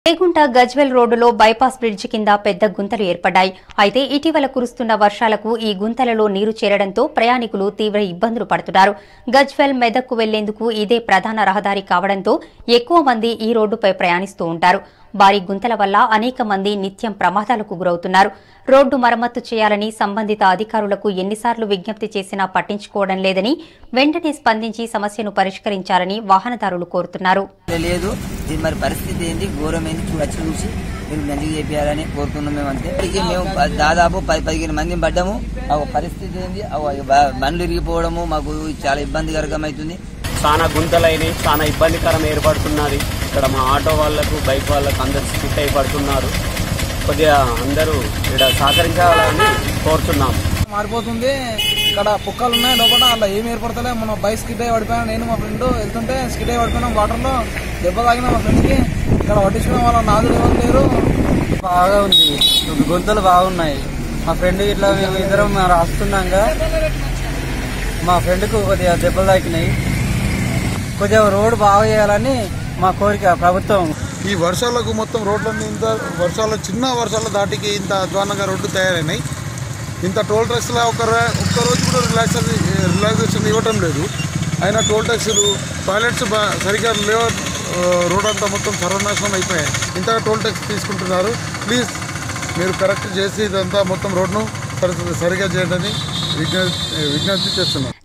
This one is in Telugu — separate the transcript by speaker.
Speaker 1: రేగుంట గజ్వెల్ రోడ్డులో బైపాస్ బ్రిడ్జి కింద పెద్ద గుంతలు ఏర్పడ్డాయి అయితే ఇటీవల కురుస్తున్న వర్షాలకు ఈ గుంతలలో నీరు చేరడంతో ప్రయాణికులు తీవ్ర ఇబ్బందులు పడుతున్నారు గజ్వెల్ మెదక్కు వెళ్లేందుకు ఇదే ప్రధాన రహదారి కావడంతో ఎక్కువ మంది ఈ రోడ్డుపై ప్రయాణిస్తూ ఉంటారు భారీ గుంతల వల్ల అనేక మంది నిత్యం ప్రమాదాలకు గురవుతున్నారు రోడ్డు మరమ్మతు చేయాలని సంబంధిత అధికారులకు ఎన్నిసార్లు విజ్ఞప్తి చేసినా పట్టించుకోవడం లేదని వెంటనే స్పందించి సమస్యను పరిష్కరించాలని వాహనదారులు కోరుతున్నారు
Speaker 2: లేదు దీని మరి పరిస్థితి ఏంటి ఘోరమైంది చూ- వచ్చి చూసి మీరు మంచిగా చేపియాలని కోరుతున్నాం మేము అంతే ఇప్పటికీ మేము ప- దాదాపు పది పదిహేను మంది పడ్డాము ఆ పరిస్థితి ఏంది ఆ బ- బండ్లు ఇరిగిపోవడము మాకు చాలా ఇబ్బందికరంగా అవుతుంది
Speaker 3: చాలా గుంతలైనవి చాలా ఇబ్బందికరం ఏర్పడుతున్నది ఇక్కడ మా ఆటో వాళ్ళకు బైక్ వాళ్ళకు అందరు స్కిట్ అయి పడుతున్నారు కొద్దిగా అందరూ ఇక్కడ సహకరించాలని కోరుతున్నాం
Speaker 4: మారిపోతుంది ఇక్కడ పుక్కలు ఉన్నాయి లోపల అలా ఏం ఏర్పడతలే మన బైక్ స్కిడ్ అయ్యి పడిపోయాను నేను మా ఫ్రెండ్ వెళ్తుంటే స్కిడ్ అయ్యి పడిపోయినాం వాటర్లో దెబ్బ తాగిన మా ఫ్రెండ్కి ఇక్కడ పట్టించుకునే వాళ్ళ నాదులు ఎవరు లేరు
Speaker 5: బాగా ఉంది గొంతులు బాగున్నాయి మా ఫ్రెండ్ ఇట్లా మేము ఇద్దరం రాస్తున్నాగా మా ఫ్రెండ్కు కొద్దిగా దెబ్బలు తాకినాయి కొద్దిగా రోడ్ బాగా చేయాలని మా కోరిక ప్రభుత్వం
Speaker 6: ఈ వర్షాలకు మొత్తం రోడ్లన్నీ ఇంత వర్షాలు చిన్న వర్షాల దాటికి ఇంత అధ్వానంగా రోడ్లు తయారైనాయి ఇంత టోల్ ట్యాక్స్లో ఒక రా- ఒక్క రోజు కూడా రిలాక్సేషన్ రిలాక్సేషన్ ఇవ్వటం లేదు అయినా టోల్ ట్యాక్సులు టాయిలెట్స్ బా సరిగ్గా లేవ ఆ, రోడ్ అంతా మొత్తం సర్వనాశనం అయిపోయాయి ఇంతగా టోల్ ట్యాక్స్ తీసుకుంటున్నారు ప్లీజ్ మీరు కరెక్ట్ చేసి ఇదంతా మొత్తం రోడ్ను సరి- సరిగా చేయండి విజ్ఞప్తి విజ్ఞప్తి చేస్తున్నాం